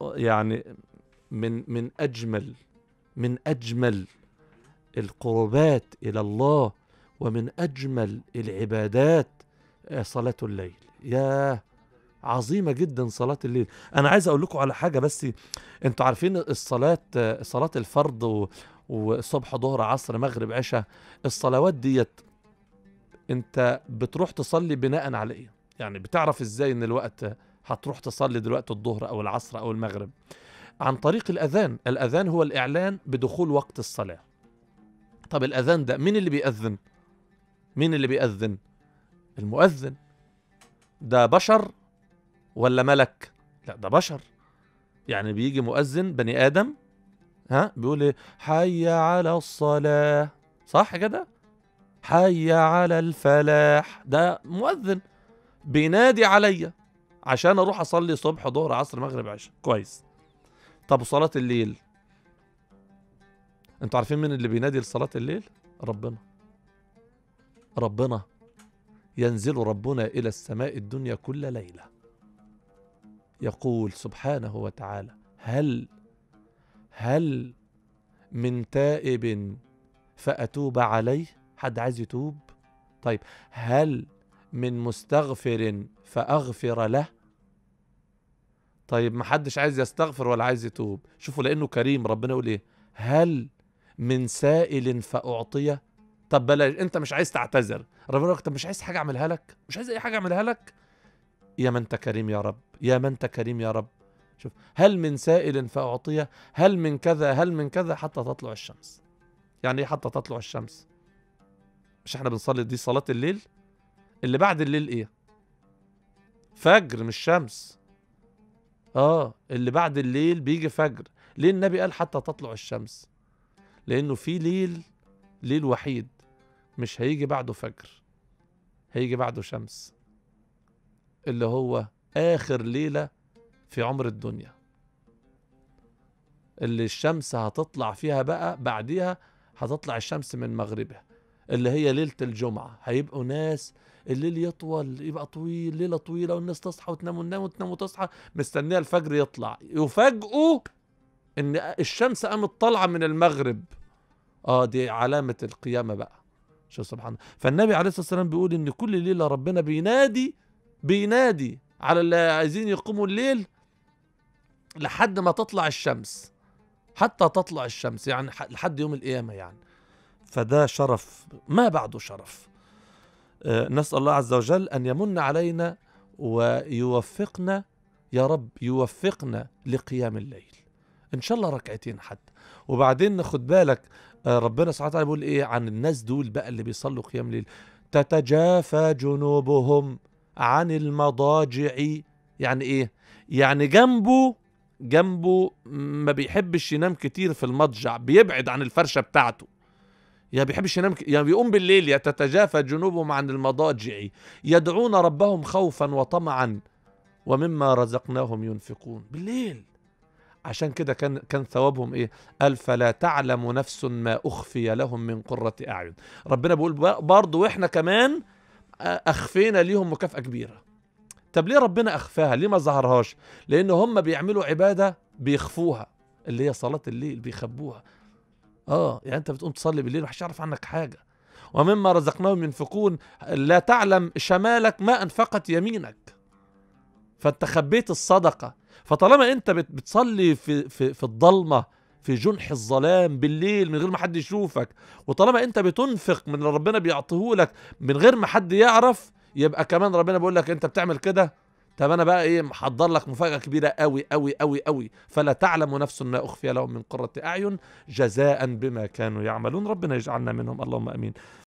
يعني من من اجمل من اجمل القربات الى الله ومن اجمل العبادات آه، صلاه الليل يا عظيمه جدا صلاه الليل انا عايز اقول لكم على حاجه بس انتوا عارفين الصلاه آه، صلاه الفرض و- والصبح ظهر عصر مغرب عشاء الصلوات ديت انت بتروح تصلي بناء على ايه يعني بتعرف ازاي ان الوقت هتروح تصلي دلوقتي الظهر او العصر او المغرب عن طريق الاذان الاذان هو الاعلان بدخول وقت الصلاه طب الاذان ده مين اللي بيأذن مين اللي بيأذن المؤذن ده بشر ولا ملك لا ده بشر يعني بيجي مؤذن بني ادم ها بيقول ايه حي على الصلاه صح كده حي على الفلاح ده مؤذن بينادي عليا عشان اروح اصلي صبح ظهر عصر مغرب عشاء كويس طب وصلاه الليل انتوا عارفين مين اللي بينادي لصلاه الليل ربنا ربنا ينزل ربنا الى السماء الدنيا كل ليله يقول سبحانه وتعالى هل هل من تائب فاتوب عليه حد عايز يتوب طيب هل من مستغفر فاغفر له طيب ما حدش عايز يستغفر ولا عايز يتوب شوفوا لانه كريم ربنا يقول ايه هل من سائل فاعطيه طب بلاش انت مش عايز تعتذر ربنا يقول لك طب مش عايز حاجه اعملها لك مش عايز اي حاجه اعملها لك يا من انت كريم يا رب يا من انت كريم يا رب شوف هل من سائل فاعطيه هل من كذا هل من كذا حتى تطلع الشمس يعني ايه حتى تطلع الشمس مش احنا بنصلي دي صلاه الليل اللي بعد الليل ايه فجر مش شمس اه اللي بعد الليل بيجي فجر ليه النبي قال حتى تطلع الشمس لانه في ليل ليل وحيد مش هيجي بعده فجر هيجي بعده شمس اللي هو اخر ليله في عمر الدنيا اللي الشمس هتطلع فيها بقى بعديها هتطلع الشمس من مغربها اللي هي ليله الجمعه هيبقوا ناس الليل يطول يبقى طويل ليله طويله والناس تصحى وتنام وننام وتنام وتصحى مستنيه الفجر يطلع يفاجئوا ان الشمس قامت طالعه من المغرب اه دي علامه القيامه بقى شوف سبحان الله فالنبي عليه الصلاه والسلام بيقول ان كل ليله ربنا بينادي بينادي على اللي عايزين يقوموا الليل لحد ما تطلع الشمس حتى تطلع الشمس يعني ح- لحد يوم القيامه يعني فده شرف ما بعده شرف آه، نسال الله عز وجل ان يمن علينا ويوفقنا يا رب يوفقنا لقيام الليل ان شاء الله ركعتين حتى وبعدين ناخد بالك آه، ربنا سبحانه وتعالى بيقول ايه عن الناس دول بقى اللي بيصلوا قيام الليل تتجافى جنوبهم عن المضاجع يعني ايه يعني جنبه جنبه ما بيحبش ينام كتير في المضجع بيبعد عن الفرشه بتاعته يا بيحبش ينام ك... يعني بيقوم بالليل يا تتجافى جنوبهم عن المضاجع يدعون ربهم خوفا وطمعا ومما رزقناهم ينفقون بالليل عشان كده كان كان ثوابهم ايه؟ قال فلا تعلم نفس ما اخفي لهم من قرة اعين. ربنا بيقول برضه واحنا كمان اخفينا ليهم مكافأة كبيرة. طب ليه ربنا اخفاها؟ ليه ما ظهرهاش؟ لان هم بيعملوا عبادة بيخفوها اللي هي صلاة الليل بيخبوها. اه يعني انت بتقوم تصلي بالليل محدش يعرف عنك حاجة. ومما رزقناهم ينفقون لا تعلم شمالك ما انفقت يمينك. فانت خبيت الصدقه فطالما انت بت- بتصلي في في في الضلمه في جنح الظلام بالليل من غير ما حد يشوفك وطالما انت بتنفق من اللي ربنا بيعطيه لك من غير ما حد يعرف يبقى كمان ربنا بيقول لك انت بتعمل كده طب انا بقى ايه محضر لك مفاجاه كبيره قوي قوي قوي قوي فلا تعلم نفس ما اخفي لهم من قره اعين جزاء بما كانوا يعملون ربنا يجعلنا منهم اللهم امين